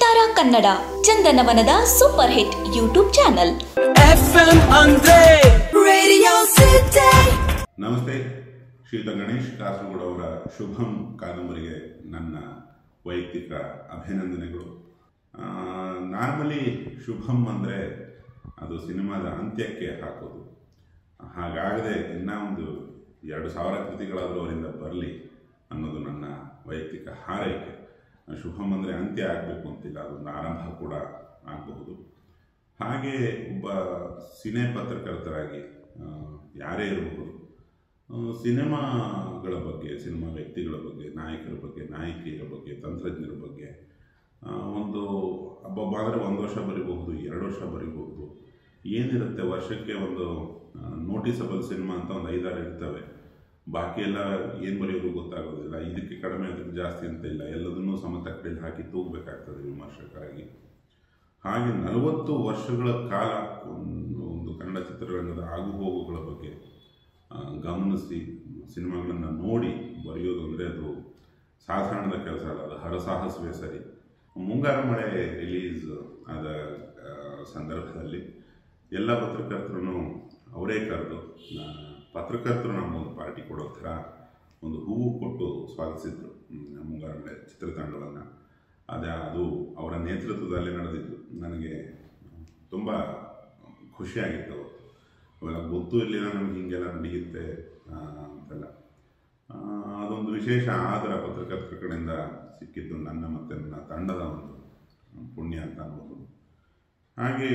ಸಿತಾರಾ ಕನ್ನಡ ಚಂದನವನದ super hit YouTube channel FM ಅಂದ್ರೆ Radio City. ನಮಸ್ತೆ ಶ್ರೀಯುತ ಗಣೇಶ್ ಕಾಸರಗೋಡು ಅವರ ಶುಭಂ ಕಾದಂಬರಿಗೆ ನನ್ನ ವೈಯಕ್ತಿಕ ಅಭಿನಂದನೆಗಳು ನಾರ್ಮಲಿ ಶುಭಂ ಅಂದರೆ ಅದು ಸಿನಿಮಾದ ಅಂತ್ಯಕ್ಕೆ ಹಾಕೋದು ಹಾಗಾಗದೆ ಇನ್ನೂ ಒಂದು ಎರಡು ಸಾವಿರ ಕೃತಿಗಳಾದರೂ ಅವರಿಂದ ಬರಲಿ ಅನ್ನೋದು ನನ್ನ ವೈಯಕ್ತಿಕ ಹಾರೈಕೆ ಶುಭಂ ಅಂದರೆ ಅಂತ್ಯ ಆಗಬೇಕು ಅಂತಿಲ್ಲ ಅದೊಂದು ಆರಂಭ ಕೂಡ ಆಗಬಹುದು ಹಾಗೆ ಒಬ್ಬ ಸಿನೆ ಪತ್ರಕರ್ತರಾಗಿ ಆ, ಯಾರೇ ಇರಬಹುದು ಆ, ಸಿನಿಮಾಗಳ ಬಗ್ಗೆ ಸಿನಿಮಾ ವ್ಯಕ್ತಿಗಳ ಬಗ್ಗೆ ನಾಯಕರ ಬಗ್ಗೆ ನಾಯಕಿಯರ ಬಗ್ಗೆ ತಂತ್ರಜ್ಞರ ಬಗ್ಗೆ ಆ, ಒಂದು ಒಬ್ಬೊಬ್ಬ ಅಂದರೆ ಒಂದು ವರ್ಷ ಬರಿಬಹುದು ಎರಡು ವರ್ಷ ಬರಿಬಹುದು ಏನಿರುತ್ತೆ ವರ್ಷಕ್ಕೆ ಒಂದು ನೋಟಿಸಬಲ್ ಸಿನಿಮಾ ಅಂತ ಒಂದು ಐದಾರು ಇರ್ತವೆ ಬಾಕಿ ಎಲ್ಲ ಏನು ಬರೆಯೋದು ಗೊತ್ತಾಗೋದಿಲ್ಲ ಇದಕ್ಕೆ ಕಡಿಮೆ ಅದಕ್ಕೆ ಜಾಸ್ತಿ ಅಂತ ಇಲ್ಲ ಎಲ್ಲದನ್ನೂ ಸಮತಟ್ಟಿಗೆ ಹಾಕಿ ತೂಗಬೇಕಾಗ್ತದೆ ವಿಮರ್ಶಕರಾಗಿ ಹಾಗೆ ನಲವತ್ತು ವರ್ಷಗಳ ಕಾಲ ಒಂದು ಒಂದು ಕನ್ನಡ ಚಿತ್ರರಂಗದ ಆಗುಹೋಗುಗಳ ಬಗ್ಗೆ ಆ, ಗಮನಿಸಿ ಸಿನಿಮಾಗಳನ್ನು ನೋಡಿ ಬರೆಯೋದು ಅಂದರೆ ಅದು ಸಾಧಾರಣದ ಕೆಲಸ ಅಲ್ಲ ಅದು ಹರಸಾಹಸವೇ ಸರಿ ಮುಂಗಾರು ಮಳೆ ರಿಲೀಸ್ ಆದ ಆ, ಸಂದರ್ಭದಲ್ಲಿ ಎಲ್ಲ ಪತ್ರಕರ್ತರು ಅವರೇ ಕರೆದು ಆ, ಪತ್ರಕರ್ತರು ನಮಗೊಂದು ಪಾರ್ಟಿ ಕೊಡೋ ಥರ ಒಂದು ಹೂವು ಕೊಟ್ಟು ಸ್ವಾಗತಿಸಿದ್ರು ಹ್ಮ್, ಮುಂಗಾರು ಮಳೆ ಚಿತ್ರತಂಡವನ್ನು ಅದೇ ಅದು ಅವರ ನೇತೃತ್ವದಲ್ಲಿ ನಡೆದಿದ್ದು ನನಗೆ ತುಂಬ ಖುಷಿಯಾಗಿತ್ತು ಅವತ್ತು ಅವೆಲ್ಲ ಗೊತ್ತೂ ಇರಲಿಲ್ಲ ನಮ್ಗೆ ಹೀಗೆಲ್ಲ ನಡೆಯುತ್ತೆ ಆ, ಅಂತೆಲ್ಲ ಆ, ಅದೊಂದು ವಿಶೇಷ ಆದರ ಪತ್ರಕರ್ತರ ಕಡೆಯಿಂದ ಸಿಕ್ಕಿದ್ದು ನನ್ನ ಮತ್ತು ನನ್ನ ತಂಡದ ಒಂದು ಪುಣ್ಯ ಅಂತ ಅನ್ಬೋದು ಹಾಗೆ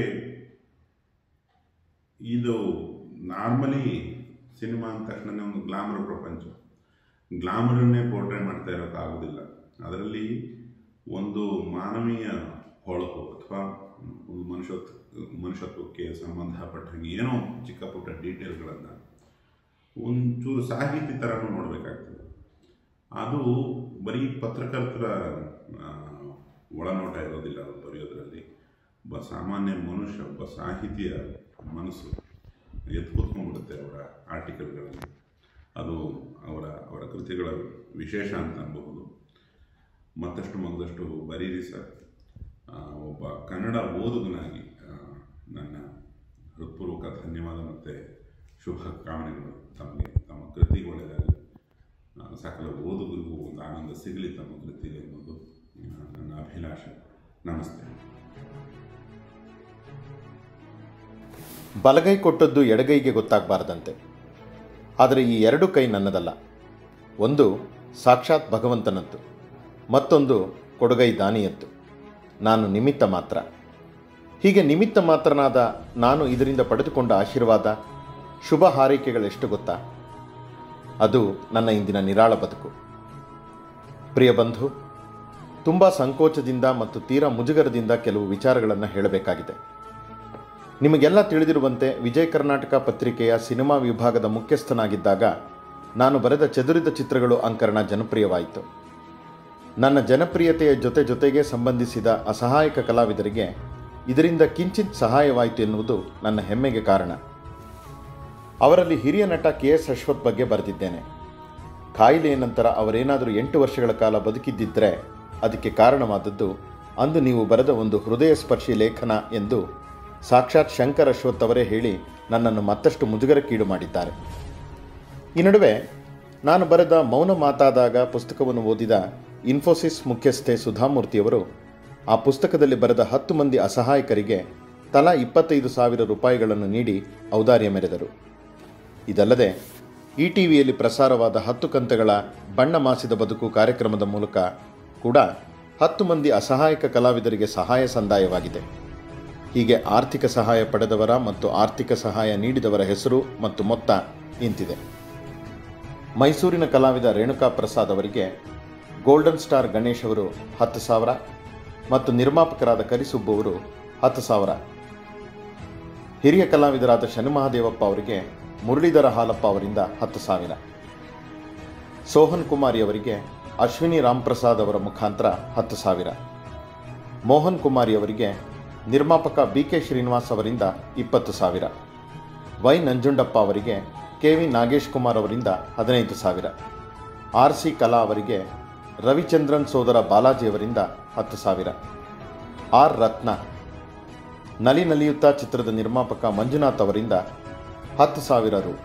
ಇದು ನಾರ್ಮಲಿ ಸಿನಿಮಾ ಅಂದ ತಕ್ಷಣ ಒಂದು ಗ್ಲಾಮರ್ ಪ್ರಪಂಚ ಗ್ಲಾಮರನ್ನೇ ಪೋರ್ಟ್ರೇ ಮಾಡ್ತಾ ಇರೋಕ್ಕಾಗೋದಿಲ್ಲ ಅದರಲ್ಲಿ ಒಂದು ಮಾನವೀಯ ಹೊಳಪು ಅಥವಾ ಒಂದು ಮನುಷ್ಯತ್ವ ಮನುಷ್ಯತ್ವಕ್ಕೆ ಸಂಬಂಧಪಟ್ಟಂಗೆ ಏನೋ ಚಿಕ್ಕ ಪುಟ್ಟ ಡೀಟೇಲ್ಗಳನ್ನು ಒಂಚೂರು ಸಾಹಿತಿ ಥರನೂ ನೋಡಬೇಕಾಗ್ತದೆ ಅದು ಬರೀ ಪತ್ರಕರ್ತರ ಆ, ಒಳನೋಟ ಇರೋದಿಲ್ಲ ಅವ್ರು ಬರೆಯೋದ್ರಲ್ಲಿ ಒಬ್ಬ ಸಾಮಾನ್ಯ ಮನುಷ್ಯ ಒಬ್ಬ ಸಾಹಿತಿಯ ಮನಸ್ಸು ಎದ್ದು ಕೂತ್ಕೊಂಡ್ಬಿಡುತ್ತೆ ಅವರ ಆರ್ಟಿಕಲ್ಗಳಲ್ಲಿ ಅದು ಅವರ ಅವರ ಕೃತಿಗಳ ವಿಶೇಷ ಅಂತ ಅನ್ಬಹುದು ಮತ್ತಷ್ಟು ಮಗದಷ್ಟು ಬರೀರಿ ಸರ್ ಆ, ಒಬ್ಬ ಕನ್ನಡ ಓದುಗನಾಗಿ ಆ, ನನ್ನ ಹೃತ್ಪೂರ್ವಕ ಧನ್ಯವಾದ ಮತ್ತು ಶುಭ ಕಾಮನೆಗಳು ತಮಗೆ ತಮ್ಮ ಕೃತಿಗೆ ಒಳ್ಳೆಯದಾಗಲಿ ಆ, ಸಕಲ ಓದುಗರಿಗೂ ಒಂದು ಆನಂದ ಸಿಗಲಿ ತಮ್ಮ ಕೃತಿಗೆ ಅನ್ನೋದು ಆ, ನನ್ನ ಅಭಿಲಾಷೆ ನಮಸ್ತೆ ಬಲಗೈ ಕೊಟ್ಟದ್ದು ಎಡಗೈಗೆ ಗೊತ್ತಾಗಬಾರದಂತೆ ಆದರೆ ಈ ಎರಡು ಕೈ ನನ್ನದಲ್ಲ ಒಂದು ಸಾಕ್ಷಾತ್ ಭಗವಂತನದ್ದು ಮತ್ತೊಂದು ಕೊಡುಗೈ ದಾನಿಯದ್ದು ನಾನು ನಿಮಿತ್ತ ಮಾತ್ರ ಹೀಗೆ ನಿಮಿತ್ತ ಮಾತ್ರನಾದ ನಾನು ಇದರಿಂದ ಪಡೆದುಕೊಂಡ ಆಶೀರ್ವಾದ ಶುಭ ಹಾರೈಕೆಗಳೆಷ್ಟು ಗೊತ್ತಾ ಅದು ನನ್ನ ಇಂದಿನ ನಿರಾಳ ಬದುಕು ಪ್ರಿಯ ಬಂಧು ತುಂಬ ಸಂಕೋಚದಿಂದ ಮತ್ತು ತೀರಾ ಮುಜುಗರದಿಂದ ಕೆಲವು ವಿಚಾರಗಳನ್ನು ಹೇಳಬೇಕಾಗಿದೆ ನಿಮಗೆಲ್ಲ ತಿಳಿದಿರುವಂತೆ ವಿಜಯ ಕರ್ನಾಟಕ ಪತ್ರಿಕೆಯ ಸಿನಿಮಾ ವಿಭಾಗದ ಮುಖ್ಯಸ್ಥನಾಗಿದ್ದಾಗ ನಾನು ಬರೆದ ಚದುರಿದ ಚಿತ್ರಗಳು ಅಂಕರಣ ಜನಪ್ರಿಯವಾಯಿತು ನನ್ನ ಜನಪ್ರಿಯತೆಯ ಜೊತೆ ಜೊತೆಗೆ ಸಂಬಂಧಿಸಿದ ಅಸಹಾಯಕ ಕಲಾವಿದರಿಗೆ ಇದರಿಂದ ಕಿಂಚಿತ್ ಸಹಾಯವಾಯಿತು ಎನ್ನುವುದು ನನ್ನ ಹೆಮ್ಮೆಗೆ ಕಾರಣ ಅವರಲ್ಲಿ ಹಿರಿಯ ನಟ ಕೆ ಎಸ್ ಅಶ್ವಥ್ ಬಗ್ಗೆ ಬರೆದಿದ್ದೇನೆ ಕಾಯಿಲೆಯ ನಂತರ ಅವರೇನಾದರೂ ಎಂಟು ವರ್ಷಗಳ ಕಾಲ ಬದುಕಿದ್ದಿದ್ದರೆ ಅದಕ್ಕೆ ಕಾರಣವಾದದ್ದು ಅಂದು ನೀವು ಬರೆದ ಒಂದು ಹೃದಯ ಸ್ಪರ್ಶಿ ಲೇಖನ ಎಂದು ಸಾಕ್ಷಾತ್ ಶಂಕರ್ ಅಶ್ವಥ್ ಅವರೇ ಹೇಳಿ ನನ್ನನ್ನು ಮತ್ತಷ್ಟು ಮುಜುಗರಕ್ಕೀಡು ಮಾಡಿದ್ದಾರೆ ಈ ನಡುವೆ ನಾನು ಬರೆದ ಮೌನ ಮಾತಾದಾಗ ಪುಸ್ತಕವನ್ನು ಓದಿದ ಇನ್ಫೋಸಿಸ್ ಮುಖ್ಯಸ್ಥೆ ಸುಧಾಮೂರ್ತಿಯವರು ಆ ಪುಸ್ತಕದಲ್ಲಿ ಬರೆದ ಹತ್ತು ಮಂದಿ ಅಸಹಾಯಕರಿಗೆ ತಲಾ ಇಪ್ಪತ್ತೈದು ಸಾವಿರ ರೂಪಾಯಿಗಳನ್ನು ನೀಡಿ ಔದಾರ್ಯ ಮೆರೆದರು ಇದಲ್ಲದೆ ಇ ಟಿ ವಿಯಲ್ಲಿ ಪ್ರಸಾರವಾದ ಹತ್ತು ಕಂತಗಳ ಬಣ್ಣ ಮಾಸಿದ ಬದುಕು ಕಾರ್ಯಕ್ರಮದ ಮೂಲಕ ಕೂಡ ಹತ್ತು ಮಂದಿ ಅಸಹಾಯಕ ಕಲಾವಿದರಿಗೆ ಸಹಾಯ ಸಂದಾಯವಾಗಿದೆ ಹೀಗೆ ಆರ್ಥಿಕ ಸಹಾಯ ಪಡೆದವರ ಮತ್ತು ಆರ್ಥಿಕ ಸಹಾಯ ನೀಡಿದವರ ಹೆಸರು ಮತ್ತು ಮೊತ್ತ ಇಂತಿದೆ ಮೈಸೂರಿನ ಕಲಾವಿದ ರೇಣುಕಾ ಪ್ರಸಾದ್ ಅವರಿಗೆ ಗೋಲ್ಡನ್ ಸ್ಟಾರ್ ಗಣೇಶ್ ಅವರು ಹತ್ತು ಸಾವಿರ ಮತ್ತು ನಿರ್ಮಾಪಕರಾದ ಕರಿಸುಬ್ಬು ಅವರು ಹತ್ತು ಸಾವಿರ ಹಿರಿಯ ಕಲಾವಿದರಾದ ಶನಿಮಹಾದೇವಪ್ಪ ಅವರಿಗೆ ಮುರಳೀಧರ ಹಾಲಪ್ಪ ಅವರಿಂದ ಹತ್ತು ಸಾವಿರ ಸೋಹನ್ ಕುಮಾರಿ ಅವರಿಗೆ ಅಶ್ವಿನಿ ರಾಮ್ಪ್ರಸಾದ್ ಅವರ ಮುಖಾಂತರ ಹತ್ತು ಸಾವಿರ ಮೋಹನ್ ಕುಮಾರಿ ಅವರಿಗೆ ನಿರ್ಮಾಪಕ ಬಿ ಕೆ ಶ್ರೀನಿವಾಸ್ ಅವರಿಂದ ಇಪ್ಪತ್ತು ಸಾವಿರ ವೈ ನಂಜುಂಡಪ್ಪ ಅವರಿಗೆ ಕೆ ವಿ ನಾಗೇಶ್ ಕುಮಾರ್ ಅವರಿಂದ ಹದಿನೈದು ಸಾವಿರ ಆರ್ ಸಿ ಕಲಾ ಅವರಿಗೆ ರವಿಚಂದ್ರನ್ ಸೋದರ ಬಾಲಾಜಿ ಅವರಿಂದ ಹತ್ತು ಸಾವಿರ ಆರ್ ರತ್ನ ನಲಿ ನಲಿಯುತ್ತಾ ಚಿತ್ರದ ನಿರ್ಮಾಪಕ ಮಂಜುನಾಥ್ ಅವರಿಂದ ಹತ್ತು ಸಾವಿರ ರು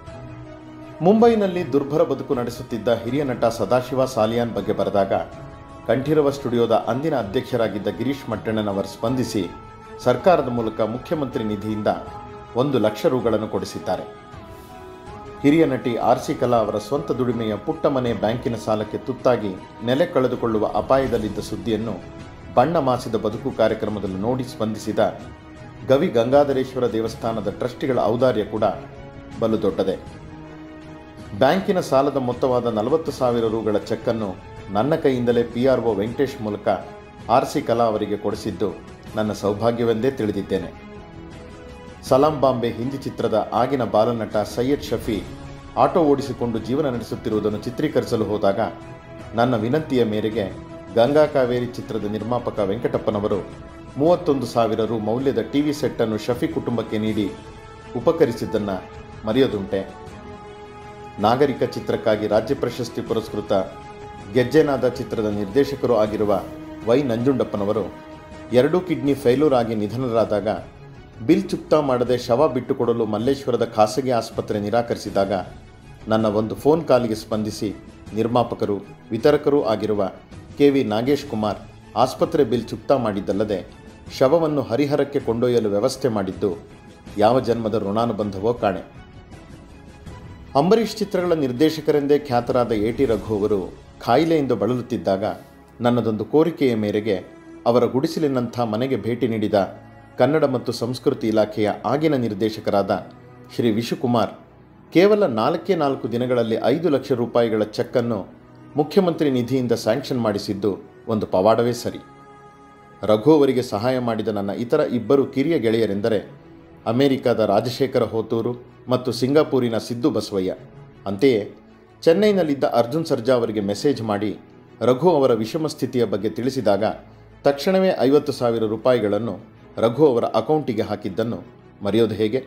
ಮುಂಬೈನಲ್ಲಿ ದುರ್ಭರ ಬದುಕು ನಡೆಸುತ್ತಿದ್ದ ಹಿರಿಯ ನಟ ಸದಾಶಿವ ಸಾಲಿಯಾನ್ ಬಗ್ಗೆ ಬರೆದಾಗ ಕಂಠೀರವ ಸ್ಟುಡಿಯೋದ ಅಂದಿನ ಅಧ್ಯಕ್ಷರಾಗಿದ್ದ ಗಿರೀಶ್ ಮಟ್ಟಣ್ಣನವರು ಸ್ಪಂದಿಸಿ ಸರ್ಕಾರದ ಮೂಲಕ ಮುಖ್ಯಮಂತ್ರಿ ನಿಧಿಯಿಂದ ಒಂದು ಲಕ್ಷ ರುಗಳನ್ನು ಕೊಡಿಸಿದ್ದಾರೆ ಹಿರಿಯ ನಟಿ ಆರ್ ಸಿ ಕಲಾ ಅವರ ಸ್ವಂತ ದುಡಿಮೆಯ ಪುಟ್ಟ ಮನೆ ಬ್ಯಾಂಕಿನ ಸಾಲಕ್ಕೆ ತುತ್ತಾಗಿ ನೆಲೆ ಕಳೆದುಕೊಳ್ಳುವ ಅಪಾಯದಲ್ಲಿದ್ದ ಸುದ್ದಿಯನ್ನು ಬಣ್ಣ ಮಾಸಿದ ಬದುಕು ಕಾರ್ಯಕ್ರಮದಲ್ಲಿ ನೋಡಿ ಸ್ಪಂದಿಸಿದ ಗವಿ ಗಂಗಾಧರೇಶ್ವರ ದೇವಸ್ಥಾನದ ಟ್ರಸ್ಟಿಗಳ ಔದಾರ್ಯ ಕೂಡ ಬಲು ದೊಡ್ಡದೆ ಬ್ಯಾಂಕಿನ ಸಾಲದ ಮೊತ್ತವಾದ ನಲವತ್ತು ಸಾವಿರ ರುಗಳ ಚೆಕ್ಕನ್ನು ನನ್ನ ಕೈಯಿಂದಲೇ ಪಿ ಆರ್ ಒ ವೆಂಕಟೇಶ್ ಮೂಲಕ ಆರ್ ಸಿ ಕಲಾ ಅವರಿಗೆ ಕೊಡಿಸಿದ್ದು ನನ್ನ ಸೌಭಾಗ್ಯವೆಂದೇ ತಿಳಿದಿದ್ದೇನೆ ಸಲಾಂ ಬಾಂಬೆ ಹಿಂದಿ ಚಿತ್ರದ ಆಗಿನ ಬಾಲನಟ ಸೈಯದ್ ಶಫಿ ಆಟೋ ಓಡಿಸಿಕೊಂಡು ಜೀವನ ನಡೆಸುತ್ತಿರುವುದನ್ನು ಚಿತ್ರೀಕರಿಸಲು ಹೋದಾಗ ನನ್ನ ವಿನಂತಿಯ ಮೇರೆಗೆ ಗಂಗಾ ಕಾವೇರಿ ಚಿತ್ರದ ನಿರ್ಮಾಪಕ ವೆಂಕಟಪ್ಪನವರು ಮೂವತ್ತೊಂದು ಸಾವಿರ ರು ಮೌಲ್ಯದ ಟಿವಿ ಸೆಟ್ಟನ್ನು ಶಫಿ ಕುಟುಂಬಕ್ಕೆ ನೀಡಿ ಉಪಕರಿಸಿದ್ದನ್ನು ಮರೆಯೋದುಂಟೆ ನಾಗರಿಕ ಚಿತ್ರಕ್ಕಾಗಿ ರಾಜ್ಯ ಪ್ರಶಸ್ತಿ ಪುರಸ್ಕೃತ ಗೆಜ್ಜೆನಾದ ಚಿತ್ರದ ನಿರ್ದೇಶಕರು ಆಗಿರುವ ವೈ ನಂಜುಂಡಪ್ಪನವರು ಎರಡೂ ಕಿಡ್ನಿ ಫೇಲ್ಯೂರ್ ಆಗಿ ನಿಧನರಾದಾಗ ಬಿಲ್ ಚುಕ್ತಾ ಮಾಡದೆ ಶವ ಬಿಟ್ಟುಕೊಡಲು ಮಲ್ಲೇಶ್ವರದ ಖಾಸಗಿ ಆಸ್ಪತ್ರೆ ನಿರಾಕರಿಸಿದಾಗ ನನ್ನ ಒಂದು ಫೋನ್ ಕಾಲಿಗೆ ಸ್ಪಂದಿಸಿ ನಿರ್ಮಾಪಕರು ವಿತರಕರೂ ಆಗಿರುವ ಕೆ ವಿ ನಾಗೇಶ್ ಕುಮಾರ್ ಆಸ್ಪತ್ರೆ ಬಿಲ್ ಚುಕ್ತಾ ಮಾಡಿದ್ದಲ್ಲದೆ ಶವವನ್ನು ಹರಿಹರಕ್ಕೆ ಕೊಂಡೊಯ್ಯಲು ವ್ಯವಸ್ಥೆ ಮಾಡಿದ್ದು ಯಾವ ಜನ್ಮದ ಋಣಾನುಬಂಧವೋ ಕಾಣೆ ಅಂಬರೀಷ್ ಚಿತ್ರಗಳ ನಿರ್ದೇಶಕರೆಂದೇ ಖ್ಯಾತರಾದ ಎ ಟಿ ರಘು ಅವರು ಕಾಯಿಲೆಯಿಂದ ಬಳಲುತ್ತಿದ್ದಾಗ ನನ್ನದೊಂದು ಕೋರಿಕೆಯ ಮೇರೆಗೆ ಅವರ ಗುಡಿಸಲಿನಂಥ ಮನೆಗೆ ಭೇಟಿ ನೀಡಿದ ಕನ್ನಡ ಮತ್ತು ಸಂಸ್ಕೃತಿ ಇಲಾಖೆಯ ಆಗಿನ ನಿರ್ದೇಶಕರಾದ ಶ್ರೀ ವಿಶುಕುಮಾರ್ ಕೇವಲ ನಾಲ್ಕೇ ನಾಲ್ಕು ದಿನಗಳಲ್ಲಿ ಐದು ಲಕ್ಷ ರೂಪಾಯಿಗಳ ಚೆಕ್ಕನ್ನು ಮುಖ್ಯಮಂತ್ರಿ ನಿಧಿಯಿಂದ ಸ್ಯಾಂಕ್ಷನ್ ಮಾಡಿಸಿದ್ದು ಒಂದು ಪವಾಡವೇ ಸರಿ ರಘು ಅವರಿಗೆ ಸಹಾಯ ಮಾಡಿದ ನನ್ನ ಇತರ ಇಬ್ಬರು ಕಿರಿಯ ಗೆಳೆಯರೆಂದರೆ ಅಮೆರಿಕದ ರಾಜಶೇಖರ ಹೋತೂರು ಮತ್ತು ಸಿಂಗಾಪೂರಿನ ಸಿದ್ದು ಬಸವಯ್ಯ ಅಂತೆಯೇ ಚೆನ್ನೈನಲ್ಲಿದ್ದ ಅರ್ಜುನ್ ಸರ್ಜಾ ಅವರಿಗೆ ಮೆಸೇಜ್ ಮಾಡಿ ರಘು ಅವರ ವಿಷಮ ಸ್ಥಿತಿಯ ಬಗ್ಗೆ ತಿಳಿಸಿದಾಗ ತಕ್ಷಣವೇ ಐವತ್ತು ಸಾವಿರ ರೂಪಾಯಿಗಳನ್ನು ರಘು ಅವರ ಅಕೌಂಟಿಗೆ ಹಾಕಿದ್ದನ್ನು ಮರೆಯೋದು ಹೇಗೆ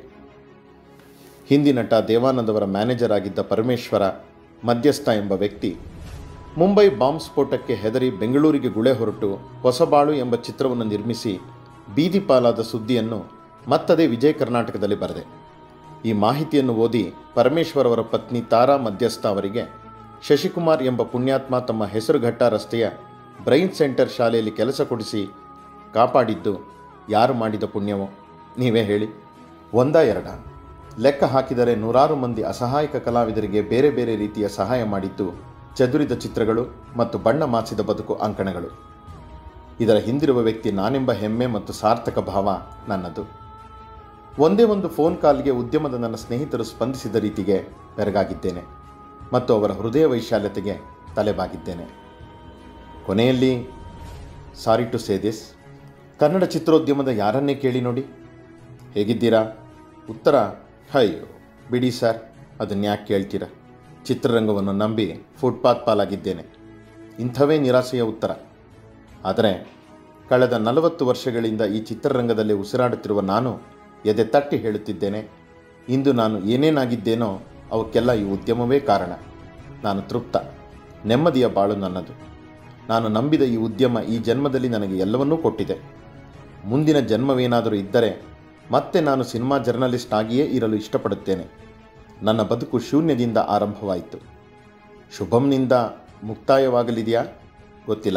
ಹಿಂದಿ ನಟ ದೇವಾನಂದ್ ಅವರ ಮ್ಯಾನೇಜರ್ ಆಗಿದ್ದ ಪರಮೇಶ್ವರ ಮಧ್ಯಸ್ಥ ಎಂಬ ವ್ಯಕ್ತಿ ಮುಂಬೈ ಬಾಂಬ್ ಸ್ಫೋಟಕ್ಕೆ ಹೆದರಿ ಬೆಂಗಳೂರಿಗೆ ಗುಳೆ ಹೊರಟು ಹೊಸಬಾಳು ಎಂಬ ಚಿತ್ರವನ್ನು ನಿರ್ಮಿಸಿ ಬೀದಿ ಪಾಲಾದ ಸುದ್ದಿಯನ್ನು ಮತ್ತದೇ ವಿಜಯ ಕರ್ನಾಟಕದಲ್ಲಿ ಬರೆದೆ ಈ ಮಾಹಿತಿಯನ್ನು ಓದಿ ಪರಮೇಶ್ವರ್ ಅವರ ಪತ್ನಿ ತಾರಾ ಮಧ್ಯಸ್ಥ ಅವರಿಗೆ ಶಶಿಕುಮಾರ್ ಎಂಬ ಪುಣ್ಯಾತ್ಮ ತಮ್ಮ ಹೆಸರುಘಟ್ಟ ರಸ್ತೆಯ ಬ್ರೈನ್ ಸೆಂಟರ್ ಶಾಲೆಯಲ್ಲಿ ಕೆಲಸ ಕೊಡಿಸಿ ಕಾಪಾಡಿದ್ದು ಯಾರು ಮಾಡಿದ ಪುಣ್ಯವೋ ನೀವೇ ಹೇಳಿ ಒಂದ ಎರಡ ಲೆಕ್ಕ ಹಾಕಿದರೆ ನೂರಾರು ಮಂದಿ ಅಸಹಾಯಕ ಕಲಾವಿದರಿಗೆ ಬೇರೆ ಬೇರೆ ರೀತಿಯ ಸಹಾಯ ಮಾಡಿದ್ದು ಚದುರಿದ ಚಿತ್ರಗಳು ಮತ್ತು ಬಣ್ಣ ಮಾಸಿದ ಬದುಕು ಅಂಕಣಗಳು ಇದರ ಹಿಂದಿರುವ ವ್ಯಕ್ತಿ ನಾನೆಂಬ ಹೆಮ್ಮೆ ಮತ್ತು ಸಾರ್ಥಕ ಭಾವ ನನ್ನದು ಒಂದೇ ಒಂದು ಫೋನ್ ಕಾಲ್ಗೆ ಉದ್ಯಮದ ನನ್ನ ಸ್ನೇಹಿತರು ಸ್ಪಂದಿಸಿದ ರೀತಿಗೆ ಬೆರಗಾಗಿದ್ದೇನೆ ಮತ್ತು ಅವರ ಹೃದಯ ವೈಶಾಲ್ಯತೆಗೆ ತಲೆಬಾಗಿದ್ದೇನೆ ಕೊನೆಯಲ್ಲಿ sorry to say this Kannada ಚಿತ್ರೋದ್ಯಮದ ಯಾರನ್ನೇ ಕೇಳಿ ನೋಡಿ ಹೇಗಿದ್ದೀರಾ ಉತ್ತರ ಅಯ್ಯೋ ಬಿಡಿ ಸರ್ ಅದನ್ನ ಯಾಕೆ ಕೇಳ್ತೀರಾ ಚಿತ್ರರಂಗವನ್ನು ನಂಬಿ ಫುಟ್ಪಾತ್ ಪಾಲಾಗಿದ್ದೇನೆ ಇಂಥವೇ ನಿರಾಸೆಯ ಉತ್ತರ ಆದರೆ ಕಳೆದ ನಲವತ್ತು ವರ್ಷಗಳಿಂದ ಈ ಚಿತ್ರರಂಗದಲ್ಲಿ ಉಸಿರಾಡುತ್ತಿರುವ ನಾನು ಎದೆ ತಟ್ಟಿ ಹೇಳುತ್ತಿದ್ದೇನೆ ಇಂದು ನಾನು ಏನೇನಾಗಿದ್ದೇನೋ ಅವಕ್ಕೆಲ್ಲ ಈ ಉದ್ಯಮವೇ ಕಾರಣ ನಾನು ತೃಪ್ತ ನೆಮ್ಮದಿಯ ಬಾಳು ನನ್ನದು ನಾನು ನಂಬಿದ ಈ ಉದ್ಯಮ ಈ ಜನ್ಮದಲ್ಲಿ ನನಗೆ ಎಲ್ಲವನ್ನೂ ಕೊಟ್ಟಿದೆ ಮುಂದಿನ ಜನ್ಮವೇನಾದರೂ ಇದ್ದರೆ ಮತ್ತೆ ನಾನು ಸಿನಿಮಾ ಜರ್ನಲಿಸ್ಟ್ ಆಗಿಯೇ ಇರಲು ಇಷ್ಟಪಡುತ್ತೇನೆ ನನ್ನ ಬದುಕು ಶೂನ್ಯದಿಂದ ಆರಂಭವಾಯಿತು ಶುಭಂನಿಂದ ಮುಕ್ತಾಯವಾಗಲಿದೆಯಾ ಗೊತ್ತಿಲ್ಲ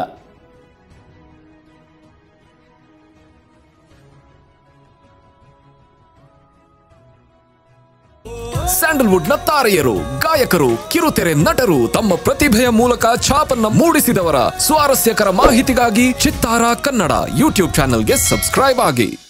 ಸ್ಯಾಂಡಲ್ವುಡ್ ನ ತಾರೆಯರು ಗಾಯಕರು ಕಿರುತೆರೆ ನಟರು ತಮ್ಮ ಪ್ರತಿಭೆಯ ಮೂಲಕ ಛಾಪನ್ನ ಮೂಡಿಸಿದವರ ಸ್ವಾರಸ್ಯಕರ ಮಾಹಿತಿಗಾಗಿ ಚಿತ್ತಾರ ಕನ್ನಡ ಯೂಟ್ಯೂಬ್ ಚಾನೆಲ್ಗೆ ಸಬ್ಸ್ಕ್ರೈಬ್ ಆಗಿ